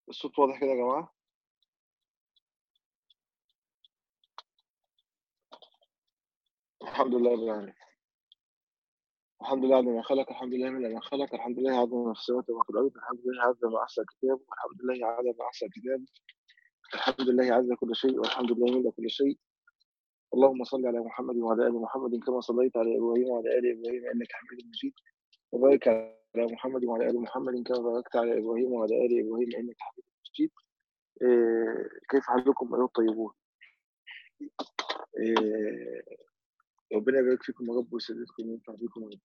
الصوت واضح كده يا جماعة؟ الحمد لله رب العالمين. الحمد لله على ما خلق، الحمد لله من ما خلق، الحمد لله عدد ما في السماوات وما في الأرض، الحمد لله عدد ما أحصى كتابه، الحمد لله عدد ما أحصى كتابه، الحمد لله عدد كل شيء، والحمد لله ملء كل شيء. اللهم صل على محمد وعلى آل محمد كما صليت على إبراهيم وعلى آل إبراهيم إنك حميد مجيد، وبارك على محمد وعلى آل محمد كما باركت على إبراهيم وعلى آل إبراهيم إنك حميد مجيد. آآ كيف حالكم أيها الطيبون؟ آآ ربنا يبارك فيكم يا رب ويسددكم وينفع بيكم يا رب.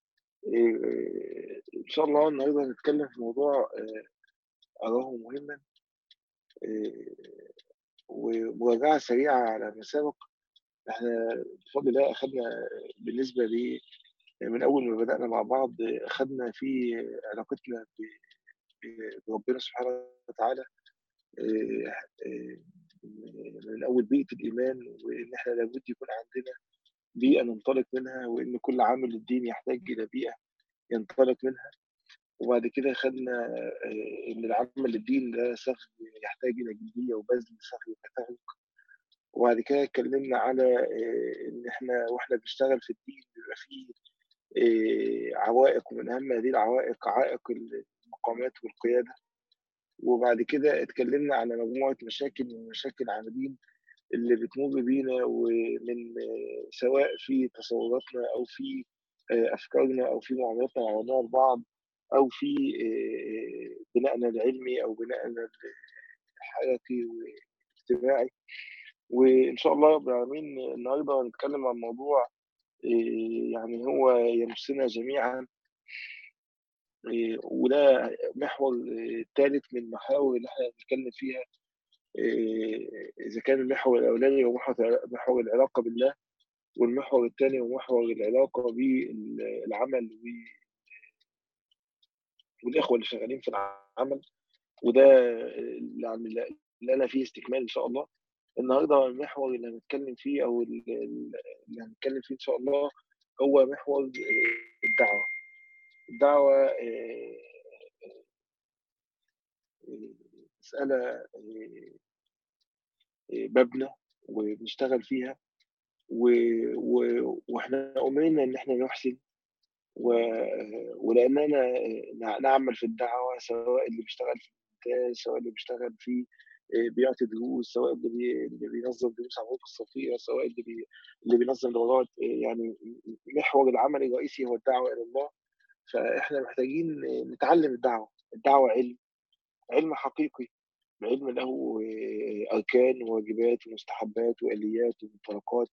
آآ إن شاء الله النهارده هنتكلم في موضوع آآ أراه مهمًا آآ ومراجعة سريعة على ما سبق، إحنا بفضل الله أخدنا بالنسبة ل من أول ما بدأنا مع بعض أخدنا في علاقتنا ب ب بربنا سبحانه وتعالى آآ آآ من أول بيئة الإيمان، وإن إحنا لابد يكون عندنا بيئة ننطلق منها، وإن كل عامل للدين يحتاج إلى بيئة ينطلق منها، وبعد كده خدنا آآ إن العمل للدين ده سَهْل يحتاج إلى جدية وبذل سَهْل وتفرُّغ، وبعد كده اتكلمنا على آآ إن إحنا وإحنا بنشتغل في الدين بيبقى في آآ عوائق، ومن أهم هذه العوائق عائق المقامات والقيادة، وبعد كده اتكلمنا على مجموعة مشاكل من مشاكل العاملين اللي بتمُر بينا ومن سواء في تصوراتنا أو في آآ أفكارنا أو في معاملاتنا مع بعضنا البعض أو في آآ بنائنا العلمي أو بنائنا الحركي والاجتماعي، وإن شاء الله رب العالمين النهارده هنتكلم عن موضوع آآ يعني هو يمسنا جميعًا آآ وده محور تالت من المحاور اللي إحنا هنتكلم فيها آآ إذا كان المحور الأولاني هو محور محور العلاقة بالله، والمحور التاني هو محور العلاقة بال العمل و والإخوة اللي شغالين في العمل، وده يعني اللي أنا فيه استكمال إن شاء الله. النهارده المحور اللي هنتكلم فيه أو ال ال اللي هنتكلم فيه إن شاء الله هو محور آآ الدعوة. الدعوة آآ آآ مسألة آآ آآ مبنى وبنشتغل فيها و و وإحنا أُمرنا إن إحنا نحسن و ولأننا ن نعمل في الدعوة سواء اللي بيشتغل في الإنتاج، سواء اللي بيشتغل في آآ بيعطي دروس، سواء اللي بي اللي بينظم دروس على الغرفة الصوتية، سواء اللي بي اللي بينظم دورات يعني محور العمل الرئيسي هو الدعوة إلى الله، فإحنا محتاجين نتعلم الدعوة، الدعوة علم، علم حقيقي، علم له أركان وواجبات ومستحبات وآليات ومنطلقات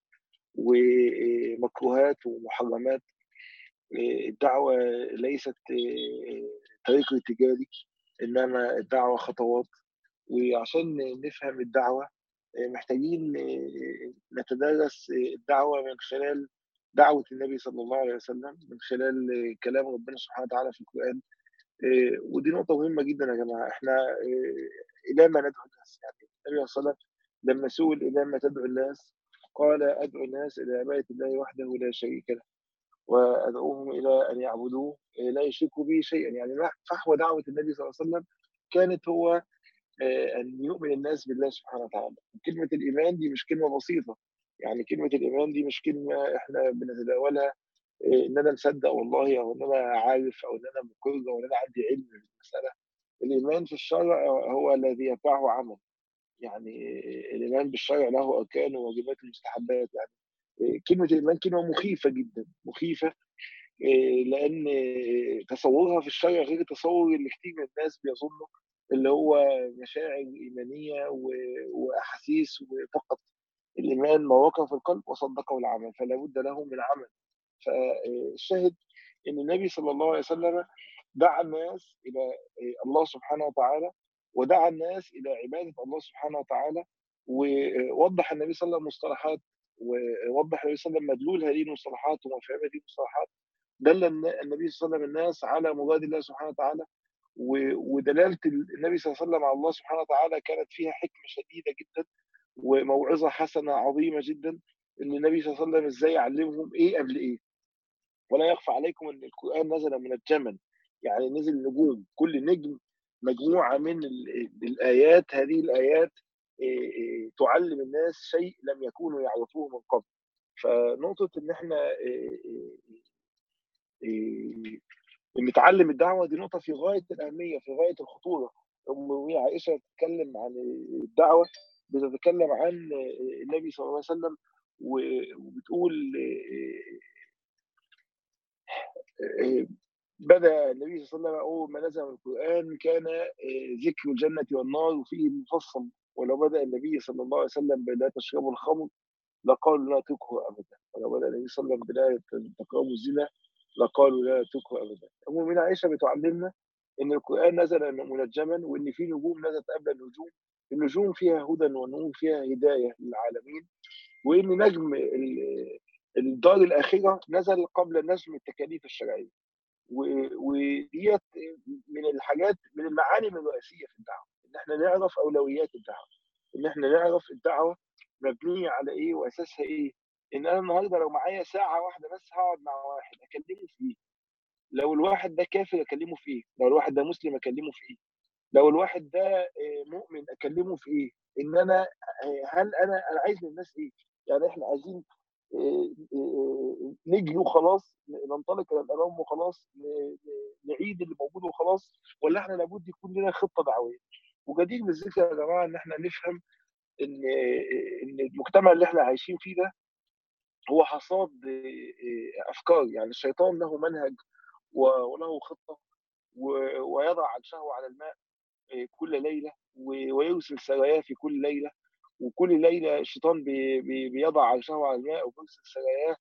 ومكروهات ومحرمات. آآ الدعوة ليست طريق ارتجالي، إنما الدعوة خطوات، وعشان نفهم الدعوة آآ محتاجين نتدرس الدعوة من خلال دعوة النبي صلى الله عليه وسلم، من خلال كلام ربنا سبحانه وتعالى في القرآن، آآ ودي نقطة مهمة جدًا يا جماعة، إحنا آآ إلى ما ندعو الناس، يعني النبي صلى الله عليه وسلم لمّا سُئل إلى ما تدعو الناس، قال أدعو الناس إلى عبادة الله وحده لا شريك له، وأدعوهم إلى أن يعبدوه لا يشركوا به شيئًا، يعني م فحوى دعوة النبي صلى الله عليه وسلم كانت هو آآ أن يؤمن الناس بالله سبحانه وتعالى، كلمة الإيمان دي مش كلمة بسيطة، يعني كلمة الإيمان دي مش كلمة إحنا بنتداولها آآ إن أنا مصدق والله أو إن أنا عارف أو إن أنا مُقِر أو إن أنا عندي علم بالمسألة، الإيمان في الشرع هو الذي يتبعه عمل، يعني الإيمان بالشرع له أركان وواجبات ومستحبات، يعني آآ كلمة الإيمان كلمة مخيفة جدًا، مخيفة آآ لأن تصوُّرها في الشرع غير تصوُّر اللي كتير من الناس بيظنوا، اللي هو مشاعر إيمانية و وأحاسيس وفقط، الإيمان ما وقر في القلب وصدقه العمل، فلا بد له من عمل. فالشاهد إن النبي صلى الله عليه وسلم دعا الناس إلى آآ الله سبحانه وتعالى، ودعا الناس إلى عبادة الله سبحانه وتعالى، ووضّح النبي صلى الله عليه وسلم مصطلحات، ووضّح النبي صلى الله عليه وسلم مدلول هذه المصطلحات ومفاهيم هذه المصطلحات، دل الن النبي صلى الله عليه وسلم الناس على مراد الله سبحانه وتعالى، و ودلالة ال النبي صلى الله عليه وسلم على الله سبحانه وتعالى كانت فيها حكمة شديدة جدًا، وموعظة حسنة عظيمة جدًا، إن النبي صلى الله عليه وسلم إزاي يعلمهم إيه قبل إيه. ولا يخفى عليكم إن القرآن نزل من الجمل، يعني نزل نجوم، كل نجم مجموعه من الايات هذه الايات تعلم الناس شيء لم يكونوا يعرفوه من قبل فنقطه ان احنا نتعلم الدعوه دي نقطه في غايه الاهميه في غايه الخطوره ام عائشه بتتكلم عن الدعوه بتتكلم عن النبي صلى الله عليه وسلم وبتقول بدا النبي صلى الله عليه وسلم اول ما نزل القران كان ذكر الجنه والنار وفيه مفصل ولو بدا النبي صلى الله عليه وسلم بلا تشربوا الخمر لقالوا لا تكره ابدا ولو بدا النبي صلى الله عليه وسلم بلا تقربوا الزنا لقالوا لا تكره ابدا ام عائشه بتعلمنا ان القران نزل منجما وان في نجوم نزلت قبل النجوم النجوم فيها هدى ونور فيها هدايه للعالمين وان نجم الدار الاخره نزل قبل نجم التكاليف الشرعيه وديت من الحاجات من المعالم الرئيسيه في الدعوه ان احنا نعرف اولويات الدعوه ان احنا نعرف الدعوه مبنيه على ايه واساسها ايه ان انا النهارده لو معايا ساعه واحده بس هقعد مع واحد اكلمه في ايه لو الواحد ده كافر اكلمه في ايه لو الواحد ده مسلم اكلمه في ايه لو الواحد ده مؤمن اكلمه في ايه ان انا هل انا انا عايز من الناس ايه يعني احنا عايزين نجري وخلاص ننطلق الى الامام وخلاص نعيد اللي موجود وخلاص ولا احنا لابد يكون لنا خطه دعويه وجدير بالذكر يا جماعه ان احنا نفهم ان ان المجتمع اللي احنا عايشين فيه ده هو حصاد افكار يعني الشيطان له منهج وله خطه ويضع الشهوه على الماء كل ليله ويرسل سراياه في كل ليله وكل ليله الشيطان بي بي بيضع عرشه على الماء وبيرسل سراياه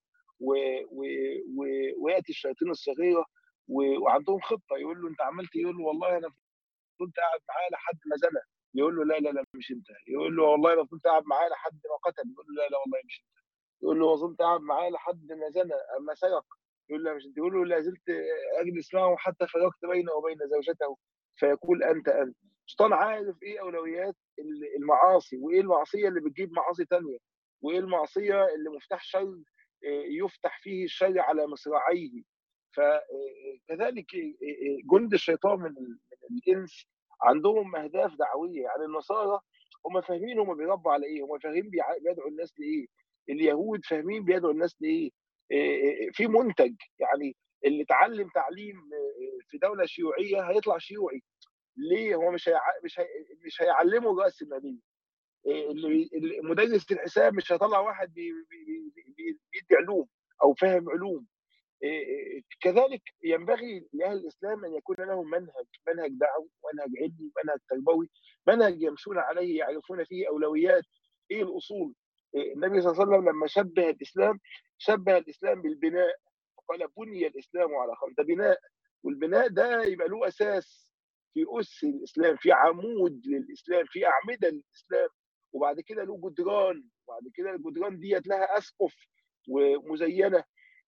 وياتي الشياطين الصغيره وعندهم خطه يقول له انت عملت يقول له والله انا كنت قاعد معاه لحد ما زنى يقول له لا لا لا مش انت يقول له والله انا كنت قاعد معاه لحد ما قتل يقول له لا لا والله مش انت يقول له وظلت قاعد معاه لحد ما زنى اما سرق يقول له مش انت يقول له لا زلت اجلس معه حتى فرقت بينه وبين زوجته فيقول انت انت الشيطان عارف ايه اولويات المعاصي وايه المعصيه اللي بتجيب معاصي تانية وايه المعصيه اللي مفتاح شر يفتح فيه الشر على مصراعيه فكذلك جند الشيطان من الانس عندهم اهداف دعويه يعني النصارى هم فاهمين هم بيربوا على ايه هم فاهمين بيدعوا الناس لايه اليهود فاهمين بيدعوا الناس لايه في منتج يعني اللي اتعلم تعليم في دوله شيوعيه هيطلع شيوعي ليه هو مش هيع... مش هي... مش هيعلمه راس الماليه اللي مدرس الحساب مش هيطلع واحد بي... بي... بي... بيدي علوم او فاهم علوم كذلك ينبغي لاهل الاسلام ان يكون لهم منهج منهج دعوي منهج علمي منهج تربوي منهج يمشون عليه يعرفون فيه اولويات ايه الاصول النبي صلى الله عليه وسلم لما شبه الاسلام شبه الاسلام بالبناء قال بني الاسلام على خمس ده بناء والبناء ده يبقى له اساس في أس الإسلام في عمود للإسلام في أعمدة للإسلام وبعد كده له جدران وبعد كده الجدران ديت لها أسقف ومزينة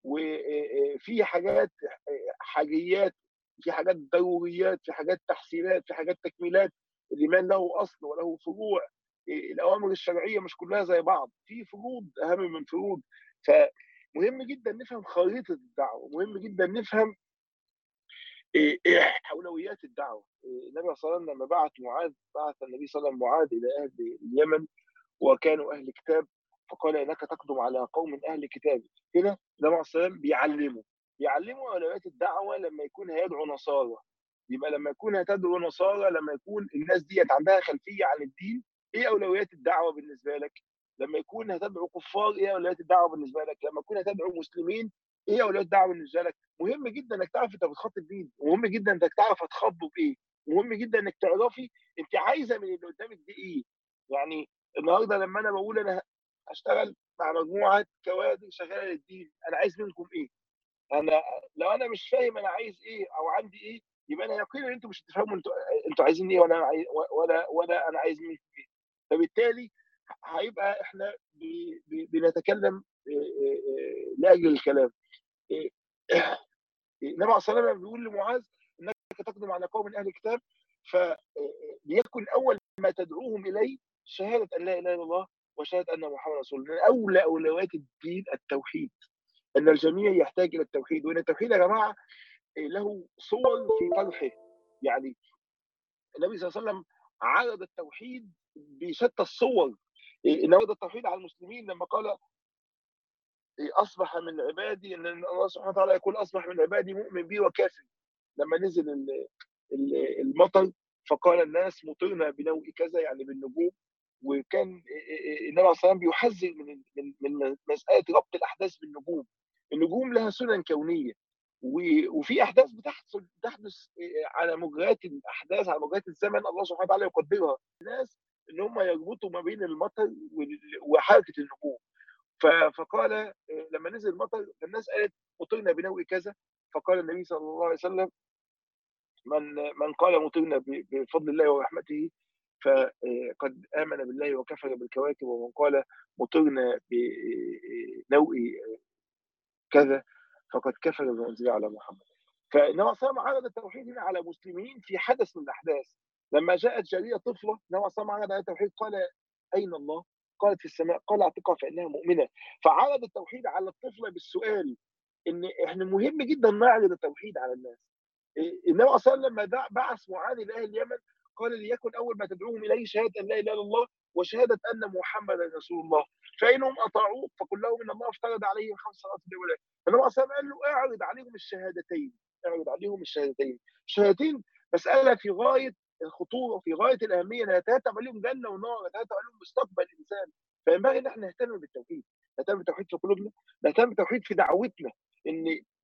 وفي حاجات حاجيات في حاجات ضروريات في حاجات تحسينات في حاجات تكميلات الإيمان له أصل وله فروع الأوامر الشرعية مش كلها زي بعض في فروض أهم من فروض فمهم جدا نفهم خريطة الدعوة مهم جدا نفهم ايه اولويات الدعوه النبي صلى الله عليه وسلم لما بعث معاذ بعث النبي صلى الله عليه وسلم معاذ الى اهل اليمن وكانوا اهل كتاب فقال انك تقدم على قوم اهل كتاب كده النبي صلى الله عليه وسلم بيعلمه بيعلموا اولويات الدعوه لما يكون هيدعو نصارى يبقى لما يكون هتدعو نصارى لما يكون الناس ديت عندها خلفيه عن الدين ايه اولويات الدعوه بالنسبه لك لما يكون هتدعو كفار ايه اولويات الدعوه بالنسبه لك لما يكون هتدعو مسلمين ايه اولويات الدعوه بالنسبه لك مهم جدا انك تعرف انت بتخاطب مين ومهم جدا انك تعرف هتخاطبه بايه ومهم جدا انك تعرفي انت عايزه من اللي قدامك دي ايه يعني النهارده لما انا بقول انا هشتغل مع مجموعه كوادر شغاله للدين انا عايز منكم ايه انا لو انا مش فاهم انا عايز ايه او عندي ايه يبقى انا يقينا انتوا مش هتفهموا انتوا انتوا عايزين ايه ولا عايز ولا ولا انا عايز منكم ايه فبالتالي هيبقى احنا بنتكلم لاجل الكلام النبي عليه الصلاه والسلام بيقول لمعاذ انك تقدم على قوم من اهل الكتاب فليكن اول ما تدعوهم اليه شهاده ان لا اله الا الله وشهاده ان محمد رسول الله اولى اولويات الدين التوحيد ان الجميع يحتاج الى التوحيد وان التوحيد يا جماعه له صور في طرحه يعني النبي صلى الله عليه وسلم عرض التوحيد بشتى الصور إيه، عرض التوحيد على المسلمين لما قال إيه، اصبح من عبادي ان الله سبحانه وتعالى يقول اصبح من عبادي مؤمن بي وكافر لما نزل المطر فقال الناس مطرنا بنوء كذا يعني بالنجوم وكان النبي عليه الصلاه بيحذر من من من مساله ربط الاحداث بالنجوم النجوم لها سنن كونيه وفي احداث بتحصل بتحدث على مجريات الاحداث على مجريات الزمن الله سبحانه وتعالى يقدرها الناس ان هم يربطوا ما بين المطر وحركه النجوم فقال لما نزل المطر الناس قالت مطرنا بنوء كذا فقال النبي صلى الله عليه وسلم من من قال مطرنا بفضل الله ورحمته فقد امن بالله وكفر بالكواكب ومن قال مطرنا بنوء كذا فقد كفر بما انزل على محمد فانما صلى عرض التوحيد هنا على مسلمين في حدث من الاحداث لما جاءت جاريه طفله انما صلى عرض على التوحيد قال اين الله؟ قالت في السماء قال اعتقها فانها مؤمنه فعرض التوحيد على الطفله بالسؤال ان احنا مهم جدا نعرض التوحيد على الناس النبي صلى الله عليه وسلم لما بعث معاذ الى اهل اليمن قال ليكن اول ما تدعوهم اليه شهاده ان لا اله الا الله وشهاده ان محمدا رسول الله فانهم اطاعوك فقل لهم ان الله افترض عليهم خمس صلوات في اليوم النبي صلى الله عليه وسلم قال له اعرض عليهم الشهادتين اعرض عليهم الشهادتين الشهادتين مساله في غايه الخطوره في غايه الاهميه انها ترتب عليهم جنه ونار ترتب عليهم مستقبل الانسان فينبغي ان احنا نهتم بالتوحيد نهتم بالتوحيد في قلوبنا نهتم بالتوحيد في دعوتنا ان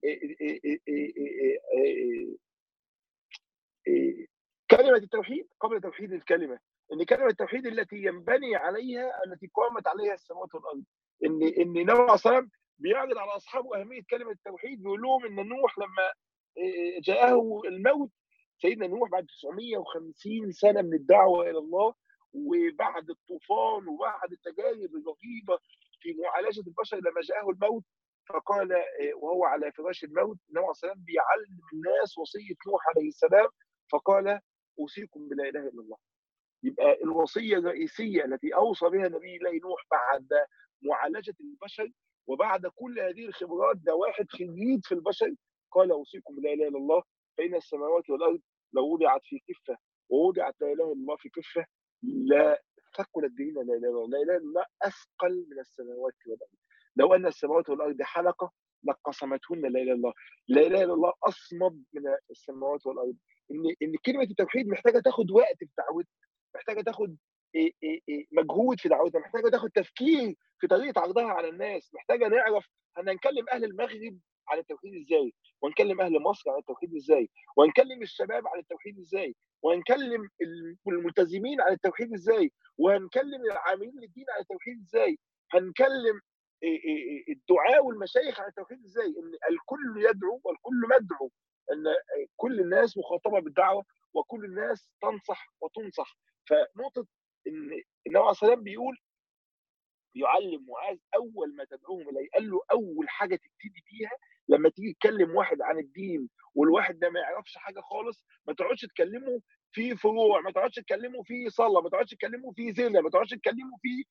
كلمة التوحيد قبل توحيد الكلمة ان كلمة التوحيد التي ينبني عليها التي قامت عليها السماوات والارض ان ان النبي عليه الصلاه بيعرض على اصحابه اهميه كلمه التوحيد بيقول لهم ان نوح لما جاءه الموت سيدنا نوح بعد 950 سنه من الدعوه الى الله وبعد الطوفان وبعد التجارب الرهيبه في معالجه البشر لما جاءه الموت فقال وهو على فراش الموت النبي عليه الصلاه بيعلم الناس وصيه نوح عليه السلام فقال اوصيكم بلا اله الا الله يبقى الوصيه الرئيسيه التي اوصى بها نبي الله نوح بعد معالجه البشر وبعد كل هذه الخبرات ده واحد خريج في البشر قال اوصيكم بلا اله الا الله فان السماوات والارض لو وضعت في كفه ووضعت لا اله الا الله في كفه لا ثقلت بهن لا اله الا الله لا اله الا الله اثقل من السماوات والارض لو ان السماوات والارض حلقه لقسمتهن لا اله الا الله لا اله الا الله اصمد من السماوات والارض ان ان كلمه التوحيد محتاجه تاخد وقت في دعوتها محتاجه تاخد مجهود في دعوتها محتاجه تاخد تفكير في طريقه عرضها على الناس محتاجه نعرف هنكلم اهل المغرب عن التوحيد ازاي ونكلم اهل مصر عن التوحيد ازاي ونكلم الشباب عن التوحيد ازاي وهنكلم الملتزمين عن التوحيد ازاي وهنكلم العاملين للدين عن التوحيد ازاي هنكلم الدعاء والمشايخ عن التوحيد ازاي ان الكل يدعو والكل مدعو ان كل الناس مخاطبه بالدعوه وكل الناس تنصح وتنصح فنقطه ان النبي عليه الصلاه بيقول يعلم معاذ اول ما تدعوهم اليه قال له اول حاجه تبتدي بيها لما تيجي تكلم واحد عن الدين والواحد ده ما يعرفش حاجه خالص ما تقعدش تكلمه في فروع ما تقعدش تكلمه في صلاه ما تقعدش تكلمه في زنا ما تقعدش تكلمه في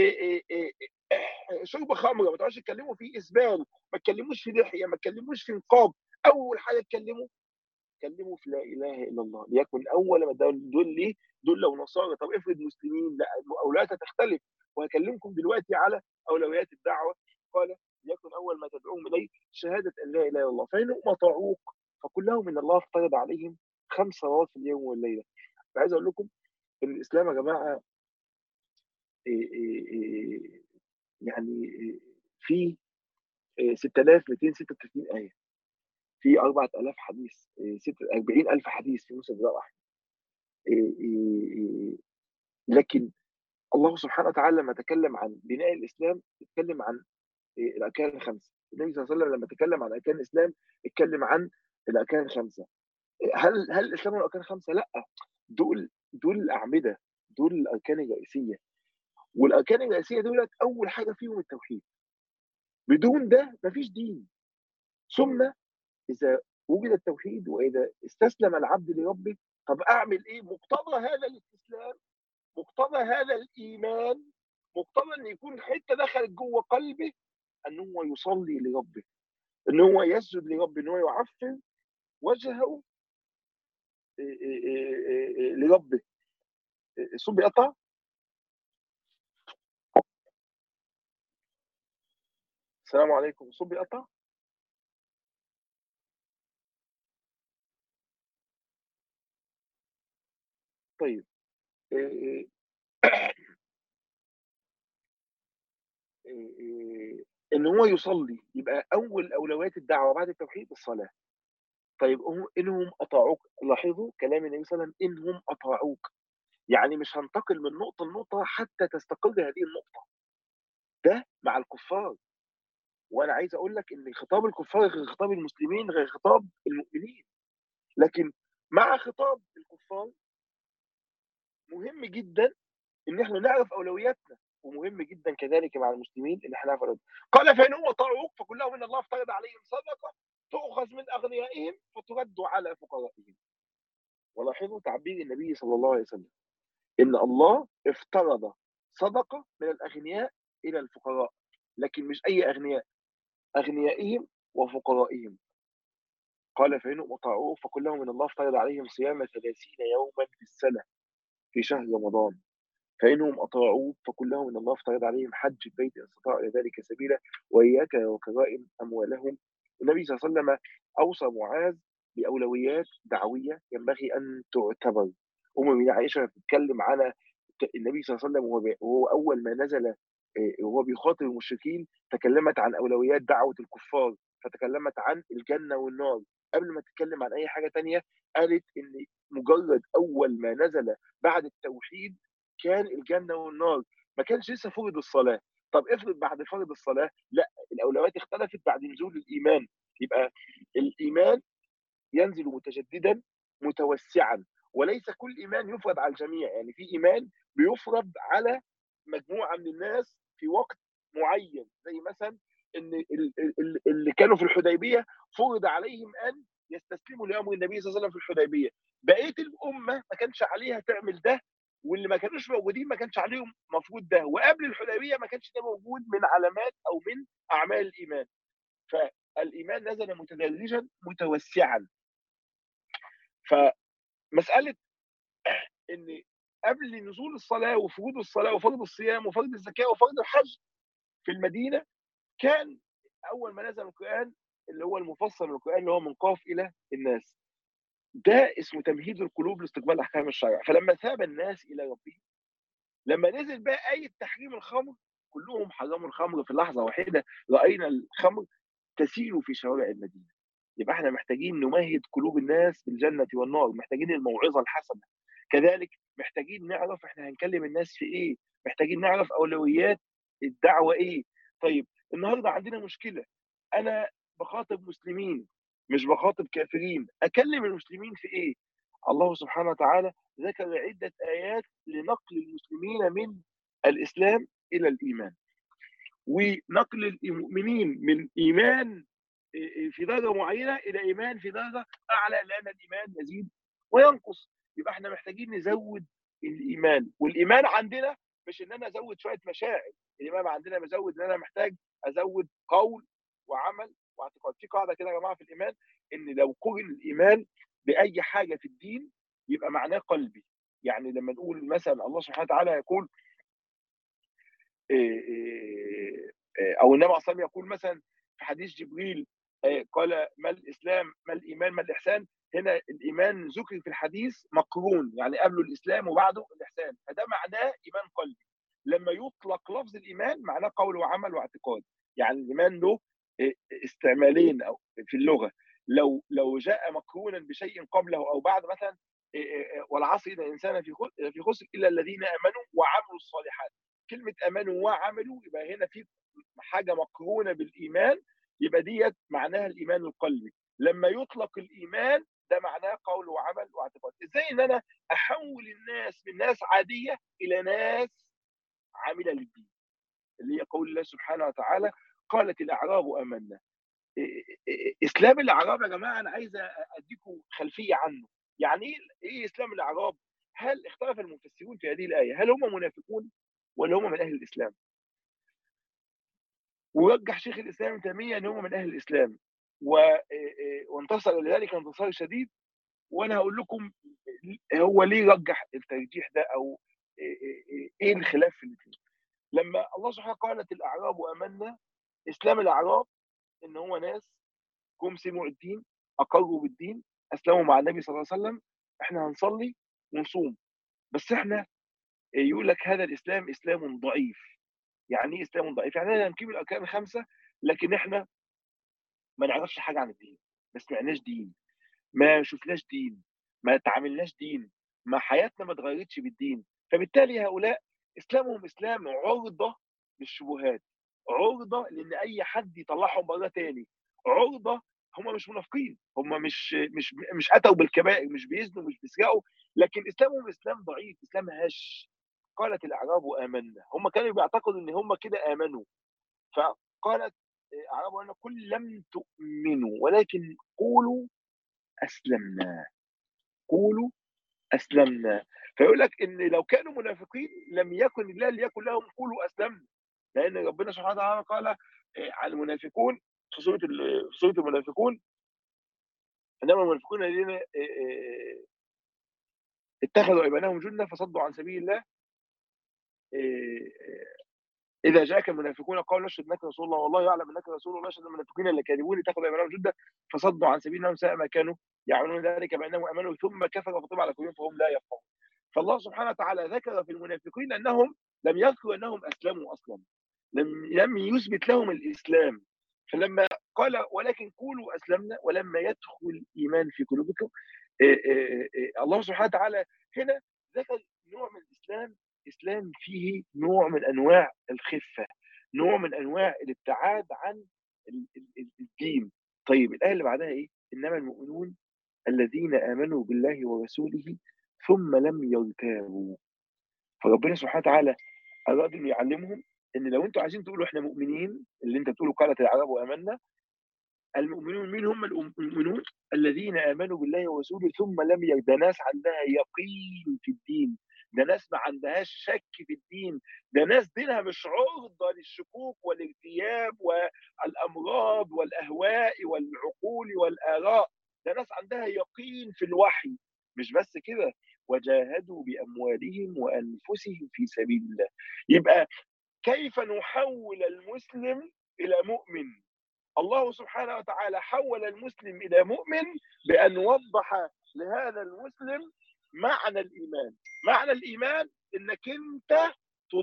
شرب خمره ما تقعدش تكلمه في اسبال ما تكلموش في لحيه ما تكلموش في نقاب اول حاجه تكلمه كلموا في لا اله الا الله ليكن اول ما دول ليه دول لو نصارى طب افرض مسلمين لا اولوياتها تختلف وهكلمكم دلوقتي على اولويات الدعوه قال ليكن اول ما تدعوهم اليه شهاده ان لا اله الا الله فانهم اطاعوك فكلهم ان الله افترض عليهم خمس صلوات في اليوم والليله فعايز اقول لكم ان الاسلام يا جماعه إيه إيه إيه يعني في 6236 ايه في 4000 حديث 40000 حديث في مسند الإمام أحمد لكن الله سبحانه وتعالى لما تكلم عن بناء الإسلام اتكلم عن الأركان الخمسة النبي صلى الله عليه وسلم لما تكلم عن أركان الإسلام اتكلم عن الأركان الخمسة هل هل الإسلام الأركان الخمسة؟ لا دول دول الأعمدة دول الأركان الرئيسية والأركان الرئيسية دولت أول حاجة فيهم التوحيد بدون ده مفيش دين ثم اذا وجد التوحيد واذا استسلم العبد لربه طب اعمل ايه؟ مقتضى هذا الاستسلام مقتضى هذا الايمان مقتضى ان يكون حته دخلت جوه قلبه ان هو يصلي لربه ان هو يسجد لربه ان هو يعفر وجهه لربه الصوت بيقطع السلام عليكم الصوت بيقطع طيب ان هو يصلي يبقى اول اولويات الدعوه بعد التوحيد الصلاه طيب انهم اطاعوك لاحظوا كلام النبي صلى الله عليه وسلم انهم اطاعوك يعني مش هنتقل من نقطه لنقطه حتى تستقر هذه النقطه ده مع الكفار وانا عايز اقول لك ان خطاب الكفار غير خطاب المسلمين غير خطاب المؤمنين لكن مع خطاب الكفار مهم جدا ان احنا نعرف اولوياتنا ومهم جدا كذلك مع المسلمين ان احنا نعرف قال فان هو طاعوك فكلهم ان الله افترض عليهم صدقه تؤخذ من اغنيائهم فترد على فقرائهم ولاحظوا تعبير النبي صلى الله عليه وسلم ان الله افترض صدقه من الاغنياء الى الفقراء لكن مش اي اغنياء اغنيائهم وفقرائهم قال فإنهم أطاعوه فكلهم من الله افترض عليهم صيام ثلاثين يوما في السنة في شهر رمضان فإنهم أطاعوه فكلهم من الله افترض عليهم حج البيت إن استطاعوا إلى ذلك سبيلا وإياك وكرائم أموالهم النبي صلى الله عليه وسلم أوصى معاذ بأولويات دعوية ينبغي أن تعتبر أم عائشة بتتكلم على النبي صلى الله عليه وسلم وهو أول ما نزل وهو بيخاطب المشركين تكلمت عن اولويات دعوه الكفار فتكلمت عن الجنه والنار قبل ما تتكلم عن اي حاجه تانية قالت ان مجرد اول ما نزل بعد التوحيد كان الجنه والنار ما كانش لسه فرض الصلاه طب افرض بعد فرض الصلاه لا الاولويات اختلفت بعد نزول الايمان يبقى الايمان ينزل متجددا متوسعا وليس كل ايمان يفرض على الجميع يعني في ايمان بيفرض على مجموعه من الناس في وقت معين زي مثلا ان اللي كانوا في الحديبيه فرض عليهم ان يستسلموا لامر النبي صلى الله عليه وسلم في الحديبيه بقيه الامه ما كانش عليها تعمل ده واللي ما كانوش موجودين ما كانش عليهم مفروض ده وقبل الحديبيه ما كانش ده موجود من علامات او من اعمال الايمان فالايمان نزل متدرجا متوسعا فمساله ان قبل نزول الصلاه وفروض الصلاه وفرض الصيام وفرض الزكاه وفرض الحج في المدينه كان اول ما نزل القران اللي هو المفصل من القران اللي هو من قاف الى الناس ده اسمه تمهيد القلوب لاستقبال احكام الشرع فلما ثاب الناس الى ربهم لما نزل بقى ايه تحريم الخمر كلهم حرموا الخمر في لحظه واحده راينا الخمر تسيل في شوارع المدينه يبقى احنا محتاجين نمهد قلوب الناس بالجنه والنار محتاجين الموعظه الحسنه كذلك محتاجين نعرف احنا هنكلم الناس في ايه محتاجين نعرف اولويات الدعوه ايه طيب النهارده عندنا مشكله انا بخاطب مسلمين مش بخاطب كافرين اكلم المسلمين في ايه الله سبحانه وتعالى ذكر عده ايات لنقل المسلمين من الاسلام الى الايمان ونقل المؤمنين من ايمان في درجه معينه الى ايمان في درجه اعلى لان الايمان يزيد وينقص يبقى احنا محتاجين نزود الايمان والايمان عندنا مش ان انا ازود شويه مشاعر الايمان عندنا بزود ان انا محتاج ازود قول وعمل واعتقاد في قاعده كده يا جماعه في الايمان ان لو قرن الايمان باي حاجه في الدين يبقى معناه قلبي يعني لما نقول مثلا الله سبحانه وتعالى يقول او النبي صلى الله يقول مثلا في حديث جبريل قال ما الاسلام ما الايمان ما الاحسان هنا الايمان ذكر في الحديث مقرون يعني قبله الاسلام وبعده الاحسان فده معناه ايمان قلبي لما يطلق لفظ الايمان معناه قول وعمل واعتقاد يعني الايمان له استعمالين او في اللغه لو لو جاء مقرونا بشيء قبله او بعد مثلا والعصر ان الانسان في في خسر الا الذين امنوا وعملوا الصالحات كلمه امنوا وعملوا يبقى هنا في حاجه مقرونه بالايمان يبقى ديت معناها الايمان القلبي لما يطلق الايمان ده معناه قول وعمل واعتقاد ازاي ان انا احول الناس من ناس عاديه الى ناس عامله للدين اللي هي قول الله سبحانه وتعالى قالت الاعراب امنا اسلام الاعراب يا جماعه انا عايز اديكم خلفيه عنه يعني ايه ايه اسلام الاعراب هل اختلف المفسرون في هذه الايه هل هم منافقون ولا هم من اهل الاسلام ورجح شيخ الاسلام ابن تيميه ان هم من اهل الاسلام وانتصر لذلك انتصار شديد وانا هقول لكم هو ليه رجح الترجيح ده او ايه الخلاف في الاثنين لما الله سبحانه قالت الاعراب امنا اسلام الاعراب ان هو ناس جم سمعوا الدين اقروا بالدين اسلموا مع النبي صلى الله عليه وسلم احنا هنصلي ونصوم بس احنا يقول لك هذا الاسلام اسلام ضعيف يعني ايه اسلام ضعيف يعني احنا نجيب الاركان الخمسه لكن احنا ما نعرفش حاجه عن الدين ما سمعناش دين ما شفناش دين ما تعاملناش دين ما حياتنا ما اتغيرتش بالدين فبالتالي هؤلاء اسلامهم اسلام عرضه للشبهات عرضه لان اي حد يطلعهم بره تاني عرضه هم مش منافقين هم مش مش مش اتوا بالكبائر مش بيزنوا مش بيسرقوا لكن اسلامهم اسلام ضعيف اسلام هش قالت الاعراب امنا هم كانوا بيعتقدوا ان هم كده امنوا فقالت اعراب انا قل لم تؤمنوا ولكن قولوا اسلمنا قولوا اسلمنا فيقول لك ان لو كانوا منافقين لم يكن الله ليكن لهم قولوا اسلمنا لان ربنا سبحانه وتعالى قال عن المنافقون في سوره في سوره المنافقون انما المنافقون الذين اتخذوا ايمانهم جنه فصدوا عن سبيل الله اذا جاءك المنافقون قالوا نشهد انك رسول الله والله يعلم انك رسول الله نشهد المنافقين اللي كاذبون اتخذوا ايمانهم جده فصدوا عن سبيل الله ساء ما كانوا يعملون ذلك بانهم امنوا ثم كفروا فطبع على قلوبهم فهم لا يفقهون فالله سبحانه وتعالى ذكر في المنافقين انهم لم يذكروا انهم اسلموا اصلا لم لم يثبت لهم الاسلام فلما قال ولكن قولوا اسلمنا ولما يدخل الايمان في قلوبكم الله سبحانه وتعالى هنا ذكر نوع من الاسلام اسلام فيه نوع من انواع الخفه نوع من انواع الابتعاد عن الدين طيب الايه اللي بعدها ايه انما المؤمنون الذين امنوا بالله ورسوله ثم لم يرتابوا فربنا سبحانه وتعالى اراد انه يعلمهم ان لو انتوا عايزين تقولوا احنا مؤمنين اللي انت بتقولوا قالت العرب وامنا المؤمنون مين هم المؤمنون الذين امنوا بالله ورسوله ثم لم يرد ده ناس عندها يقين في الدين ده ناس ما عندهاش شك في الدين ده ناس دينها مش عرضه للشكوك والارتياب والامراض والاهواء والعقول والاراء ده ناس عندها يقين في الوحي مش بس كده وجاهدوا باموالهم وانفسهم في سبيل الله يبقى كيف نحول المسلم الى مؤمن الله سبحانه وتعالى حول المسلم الى مؤمن بان وضح لهذا المسلم معنى الايمان معنى الايمان انك انت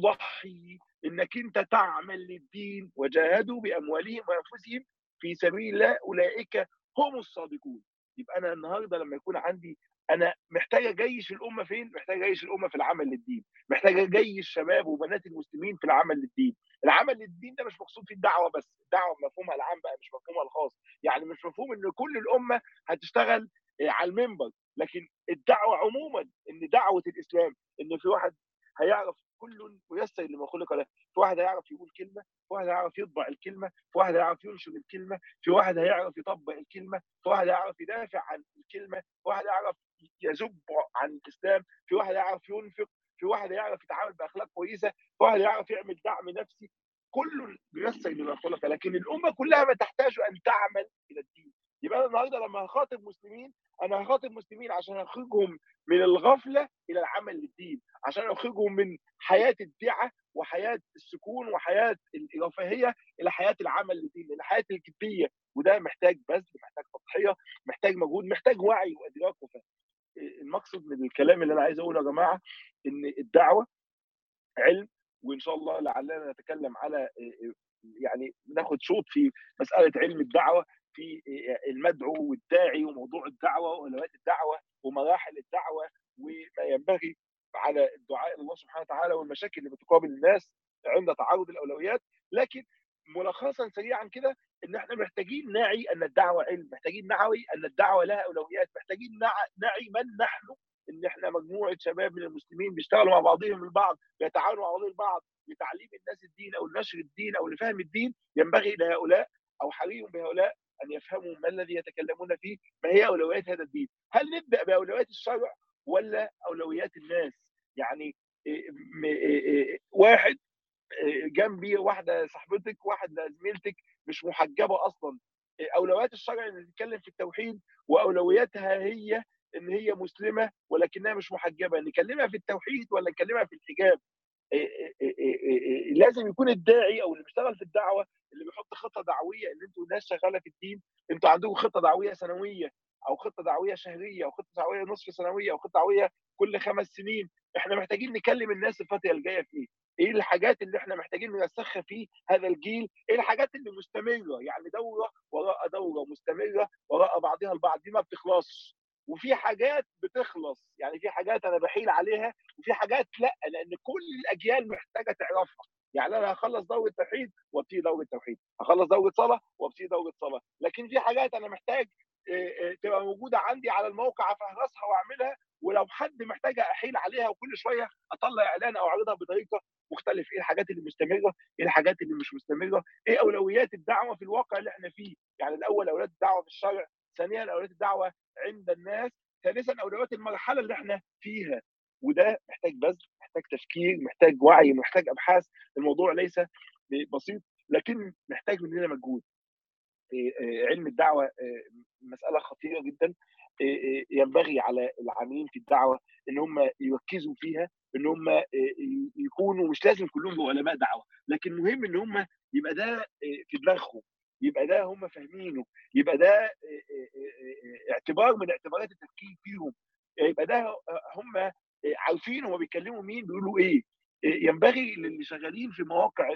تضحي انك انت تعمل للدين وجاهدوا باموالهم وانفسهم في سبيل الله اولئك هم الصادقون يبقى انا النهارده لما يكون عندي انا محتاج اجيش الامه فين؟ محتاج اجيش الامه في العمل للدين، محتاج اجيش الشباب وبنات المسلمين في العمل للدين، العمل للدين ده مش مقصود فيه الدعوه بس، الدعوه بمفهومها العام بقى مش مفهومها الخاص، يعني مش مفهوم ان كل الامه هتشتغل على المنبر، لكن الدعوه عموما ان دعوه الاسلام ان في واحد هيعرف كل ميسر لما خلق له، في واحد هيعرف يقول كلمه، في واحد هيعرف يطبع الكلمه، في واحد هيعرف ينشر الكلمه، في واحد هيعرف يطبق الكلمه، في واحد هيعرف يدافع عن الكلمه، في واحد هيعرف يذب عن الاسلام، في واحد يعرف ينفق، في واحد يعرف يتعامل باخلاق كويسه، في واحد يعرف يعمل دعم نفسي، كل بيسر لما خلق لكن الامه كلها ما تحتاج ان تعمل الى الدين. يبقى انا النهارده لما هخاطب مسلمين انا هخاطب مسلمين عشان اخرجهم من الغفله الى العمل للدين، عشان اخرجهم من حياه الدعه وحياه السكون وحياه الرفاهيه الى حياه العمل للدين، الى حياه الجديه وده محتاج بذل، محتاج تضحيه، محتاج مجهود، محتاج وعي وادراك وفهم. المقصد من الكلام اللي انا عايز اقوله يا جماعه ان الدعوه علم وان شاء الله لعلنا نتكلم على يعني ناخد شوط في مساله علم الدعوه في المدعو والداعي وموضوع الدعوه واولويات الدعوه ومراحل الدعوه وما ينبغي على الدعاء الى الله سبحانه وتعالى والمشاكل اللي بتقابل الناس عند تعارض الاولويات لكن ملخصا سريعا كده ان احنا محتاجين نعي ان الدعوه علم، محتاجين نعي ان الدعوه لها اولويات، محتاجين نعي من نحن ان احنا مجموعه شباب من المسلمين بيشتغلوا مع بعضهم البعض، بيتعاونوا مع بعضهم البعض لتعليم الناس الدين او لنشر الدين او لفهم الدين، ينبغي لهؤلاء او حري بهؤلاء ان يفهموا ما الذي يتكلمون فيه، ما هي اولويات هذا الدين؟ هل نبدا باولويات الشرع ولا اولويات الناس؟ يعني واحد جنبي واحده صاحبتك واحده زميلتك مش محجبه اصلا اولويات الشرع اللي بتتكلم في التوحيد واولوياتها هي ان هي مسلمه ولكنها مش محجبه نكلمها في التوحيد ولا نكلمها في الحجاب لازم يكون الداعي او اللي بيشتغل في الدعوه اللي بيحط خطه دعويه ان انتوا ناس شغاله في الدين انتوا عندكم خطه دعويه سنويه او خطه دعويه شهريه او خطه دعويه نصف سنويه او خطه دعويه كل خمس سنين احنا محتاجين نكلم الناس الفتره الجايه في ايه؟ ايه الحاجات اللي احنا محتاجين نرسخها في هذا الجيل؟ ايه الحاجات اللي مستمره؟ يعني دوره وراء دوره مستمره وراء بعضها البعض دي ما بتخلصش وفي حاجات بتخلص يعني في حاجات انا بحيل عليها وفي حاجات لا لان كل الاجيال محتاجه تعرفها يعني انا هخلص دوره توحيد وابتدي دوره توحيد هخلص دوره صلاه وابتدي دوره صلاه لكن في حاجات انا محتاج تبقى موجوده عندي على الموقع افهرسها واعملها ولو حد محتاج احيل عليها وكل شويه اطلع اعلان او اعرضها بطريقه مختلف ايه الحاجات اللي مستمره ايه الحاجات اللي مش مستمره ايه اولويات الدعوه في الواقع اللي احنا فيه يعني الاول اولويات الدعوه في الشرع ثانيا اولويات الدعوه عند الناس ثالثا اولويات المرحله اللي احنا فيها وده محتاج بذل محتاج تفكير محتاج وعي محتاج ابحاث الموضوع ليس بسيط لكن محتاج مننا مجهود علم الدعوه مساله خطيره جدا ينبغي على العاملين في الدعوه ان هم يركزوا فيها ان هم يكونوا مش لازم كلهم علماء دعوه لكن مهم ان هم يبقى ده في دماغهم يبقى ده هم فاهمينه يبقى ده اعتبار من اعتبارات التفكير فيهم يبقى ده هم عارفين هم بيتكلموا مين بيقولوا ايه ينبغي للي شغالين في مواقع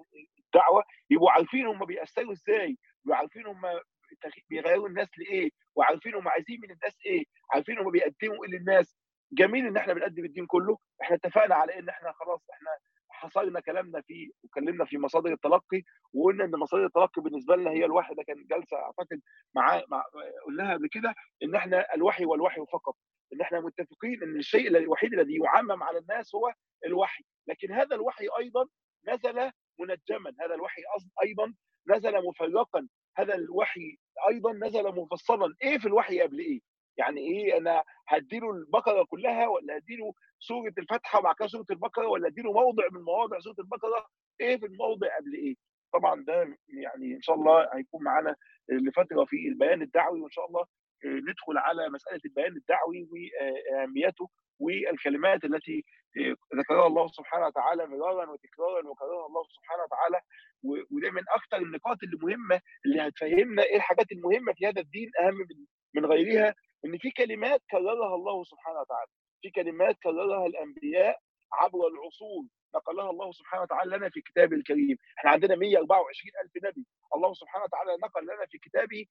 الدعوه يبقوا عارفين هم بيأثروا ازاي يبقوا عارفين هم بيغيروا الناس لايه وعارفين هم عايزين من الناس ايه عارفين هم بيقدموا ايه للناس جميل ان احنا بنقدم الدين كله احنا اتفقنا على ان احنا خلاص احنا حصرنا كلامنا في وكلمنا في مصادر التلقي وقلنا ان مصادر التلقي بالنسبه لنا هي الواحده كان جلسه اعتقد مع, مع قلناها قبل كده ان احنا الوحي والوحي فقط ان احنا متفقين ان الشيء الوحيد الذي يعمم على الناس هو الوحي لكن هذا الوحي ايضا نزل منجما هذا الوحي ايضا نزل مفرقا هذا الوحي ايضا نزل مفصلا ايه في الوحي قبل ايه يعني ايه انا هديله البقره كلها ولا هديله سوره الفاتحه وبعد كده سوره البقره ولا اديله موضع من مواضع سوره البقره ايه في الموضع قبل ايه طبعا ده يعني ان شاء الله هيكون معانا لفتره في البيان الدعوي وان شاء الله ندخل على مساله البيان الدعوي واهميته والكلمات التي ذكرها الله سبحانه وتعالى مرارا وتكرارا وكررها الله سبحانه وتعالى وده من اكثر النقاط اللي مهمه اللي هتفهمنا ايه الحاجات المهمه في هذا الدين اهم من من غيرها ان في كلمات كررها الله سبحانه وتعالى في كلمات كررها الانبياء عبر العصور نقلها الله سبحانه وتعالى لنا في كتابه الكريم احنا عندنا 124 الف نبي الله سبحانه وتعالى نقل لنا في كتابه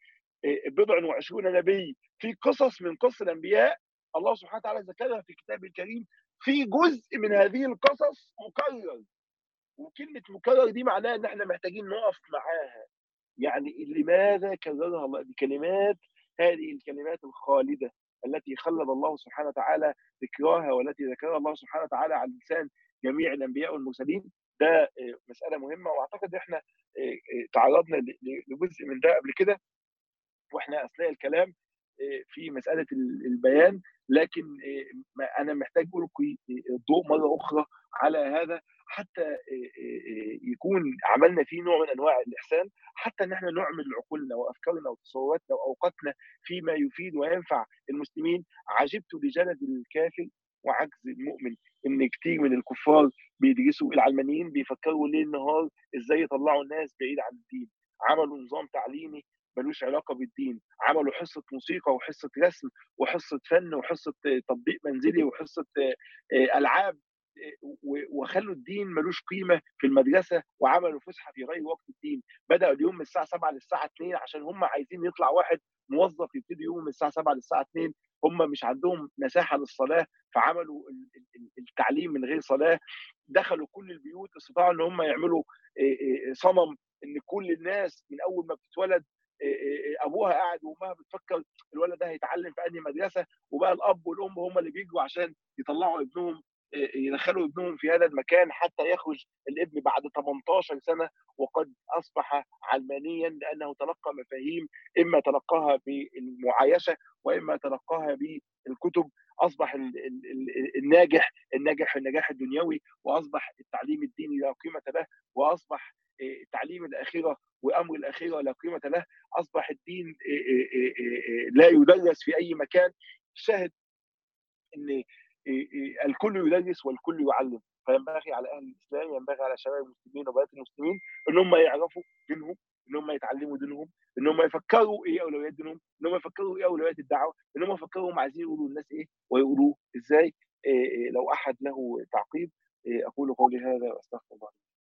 بضع وعشرون نبي في قصص من قصص الانبياء الله سبحانه وتعالى ذكرها في كتابه الكريم في جزء من هذه القصص مكرر وكلمه مكرر دي معناها ان احنا محتاجين نقف معاها يعني لماذا كررها الله دي كلمات هذه الكلمات الخالده التي خلد الله سبحانه وتعالى ذكراها والتي ذكرها الله سبحانه وتعالى على لسان جميع الانبياء والمرسلين ده مساله مهمه واعتقد احنا تعرضنا لجزء من ده قبل كده واحنا اثناء الكلام في مساله البيان لكن انا محتاج القي الضوء مره اخرى على هذا حتى يكون عملنا فيه نوع من انواع الاحسان حتى ان احنا نعمل عقولنا وافكارنا وتصوراتنا واوقاتنا فيما يفيد وينفع المسلمين عجبت لجلد الكافر وعجز المؤمن ان كتير من الكفار بيدرسوا العلمانيين بيفكروا ليل نهار ازاي يطلعوا الناس بعيد عن الدين عملوا نظام تعليمي ملوش علاقه بالدين عملوا حصه موسيقى وحصه رسم وحصه فن وحصه تطبيق منزلي وحصه العاب وخلوا الدين ملوش قيمه في المدرسه وعملوا فسحه في غير وقت الدين بداوا اليوم من الساعه 7 للساعه 2 عشان هم عايزين يطلع واحد موظف يبتدي يوم من الساعه 7 للساعه 2 هم مش عندهم مساحه للصلاه فعملوا التعليم من غير صلاه دخلوا كل البيوت استطاعوا ان هم يعملوا صنم ان كل الناس من اول ما بتتولد ابوها قاعد وامها بتفكر الولد ده هيتعلم في انهي مدرسه وبقى الاب والام هم اللي بيجوا عشان يطلعوا ابنهم يدخلوا ابنهم في هذا المكان حتى يخرج الابن بعد 18 سنه وقد اصبح علمانيا لانه تلقى مفاهيم اما تلقاها بالمعايشه واما تلقاها بالكتب اصبح الناجح الناجح النجاح الدنيوي واصبح التعليم الديني لا قيمه له واصبح تعليم الاخره وامر الاخره لا قيمه له اصبح الدين لا يدرس في اي مكان الشاهد إن آآ آآ الكل يدرس والكل يعلم، فينبغي على أهل الإسلام، ينبغي على شباب المسلمين وبنات المسلمين إن هم يعرفوا دينهم، إن هم يتعلموا دينهم، إن هم يفكروا إيه أولويات دينهم، إن هم يفكروا إيه أولويات الدعوة، إن هم يفكروا هم عايزين يقولوا للناس إيه ويقولوه إزاي. آآ آآ لو أحد له تعقيب آآ أقول قولي هذا وأستغفر الله لي.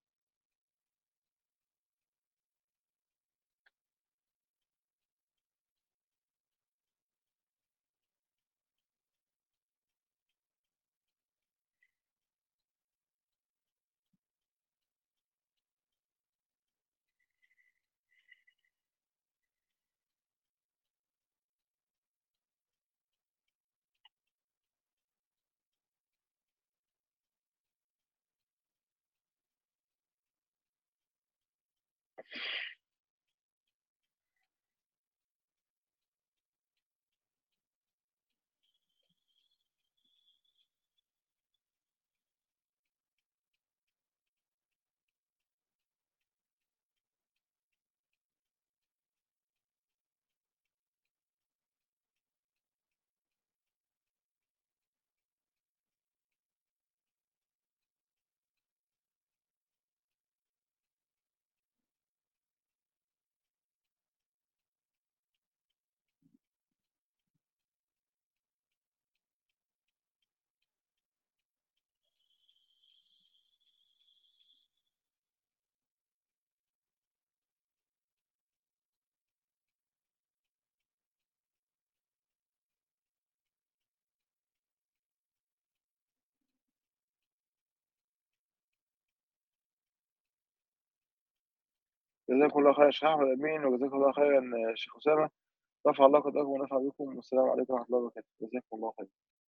جزاكم الله خيرًا يا شيخ أحمد أمين، وجزاكم الله خيرًا شيخ أسامة، رفع الله قدركم ونفع بكم، والسلام عليكم ورحمة الله وبركاته، جزاكم الله خيرًا.